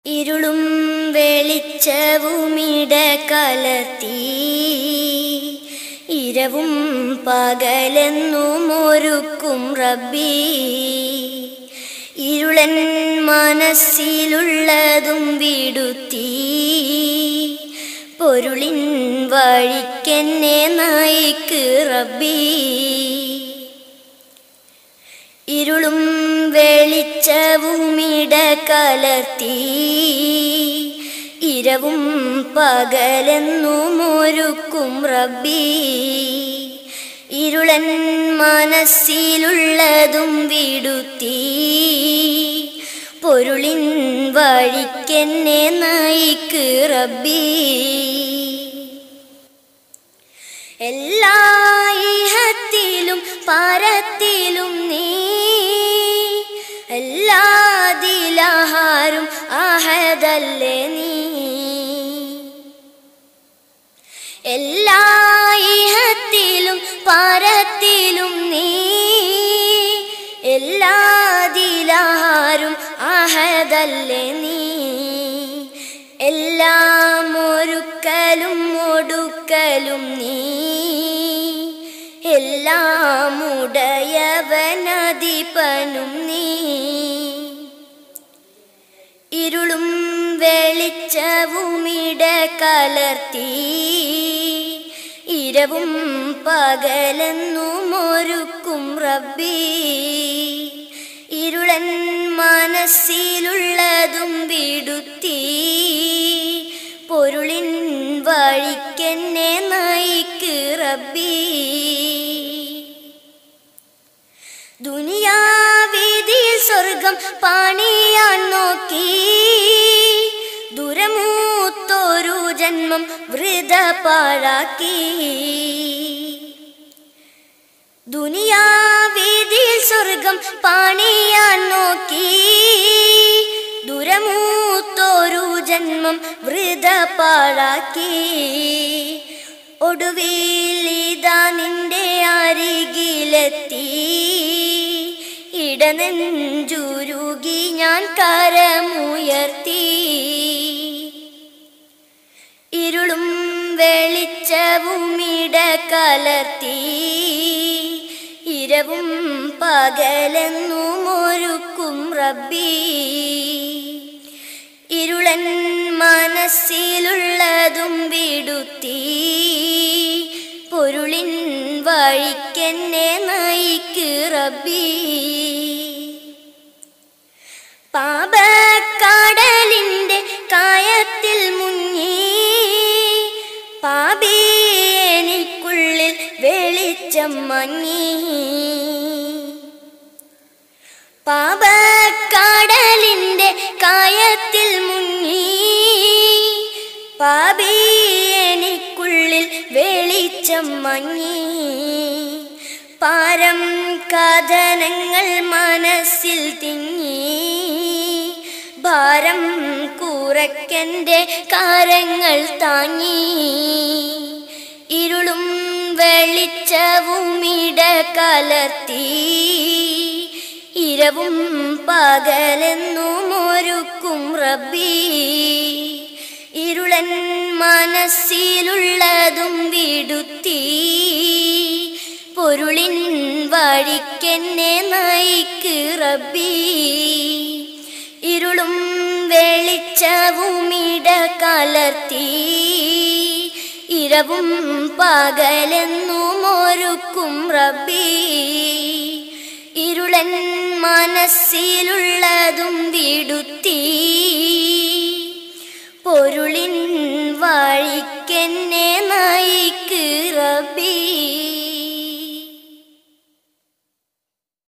ഇരുളും വെളിച്ചവുമിട കലർത്തി ഇരവും പകലെന്നും ഒരുക്കും റബ്ബി ഇരുളൻ മനസ്സിലുള്ളതും വിടുത്തി പൊരുളിൻ വഴിക്കെന്നെ നയിക്ക് റബ്ബി ഇരുളും വെളിച്ചവുമിട കലർത്തി ഇരവും പകലെന്നും ഒരുക്കും റബ്ബി ഇരുളൻ മനസ്സിലുള്ളതും വിടുത്തി പൊരുളിൻ വഴിക്കെന്നെ നയിക്ക് റബ്ബി എല്ലാ ഇഹത്തിലും പരത്തിലും നീ എല്ലാ ദിലഹാരും അഹദല്ലേ നീ എല്ലാ ഇഹത്തിലും പരത്തിലും നീ എല്ലാ ദിലഹാരും അഹദല്ലേ നീ എല്ലാം ഒരുക്കലും ഒടുക്കലും നീ എല്ലാം ഉടയവനധിപനും നീ ഇരുളും വെളിച്ചവുമിട കലർത്തി ഇരവും പകലെന്നും ഒരുക്കും റബ്ബി ഇരുളൻ മനസ്സിലുള്ളതും വിടുത്തി പൊരുളിൻ വഴിക്കെന്നെ നയിക്ക് റബ്ബി ദുനിയാവിധിയിൽ സ്വർഗം പണിയാൻ നോക്കി ദുരമൂത്തൊരു ജന്മം വൃത പാഴാക്കി ദുനിയാവിധിയിൽ സ്വർഗം പണിയാൻ നോക്കി ദുരമൂത്തൊരു ജന്മം വൃത പാഴാക്കി ഒടുവിൽ ഇതാ നിന്റെ അരികിലെത്തി ഇടനെഞ്ചുരുകി ഞാൻ കരമുയർത്തി ഇരുളും വെളിച്ചവുമിട കലർത്തി ഇരവും പകലെന്നും ഒരുക്കും റബ്ബി ഇരുളൻ മനസ്സിലുള്ളതും വിടുത്തി പൊരുളിൻ വഴിക്കെന്നെ നയിക്ക് റബ്ബി പാപക്കടലിന്റെ കായത്തിൽ മുങ്ങി പാപി എനിക്കുള്ളിൽ വെളിച്ചം മങ്ങി പാപക്കടലിന്റെ കായത്തിൽ മുങ്ങി പാപി എനിക്കുള്ളിൽ വെളിച്ചം മങ്ങി പാരം കഥനങ്ങൾ മനസ്സിൽ തിങ്ങി ഭാരം കൂറയ്ക്കെൻ്റെ കാരങ്ങൾ താങ്ങി ഇരുളും വെളിച്ചവുമിട കലർത്തി ഇരവും പകലെന്നും ഒരുക്കും റബ്ബി ഇരുളൻ മനസ്സിലുള്ളതും വിടുത്തി പൊരുളിൻ വഴിക്കെന്നെ നയിക്ക് റബ്ബി ഇരുളും വെളിച്ചവുമിട കലർത്തി ഇരവും പകലെന്നും ഒരുക്കും റബ്ബി ഇരുളൻ മനസ്സിലുള്ളതും വിടുത്തി പൊരുളിൻ വഴിക്കെന്നെ നയിക്ക് റബ്ബി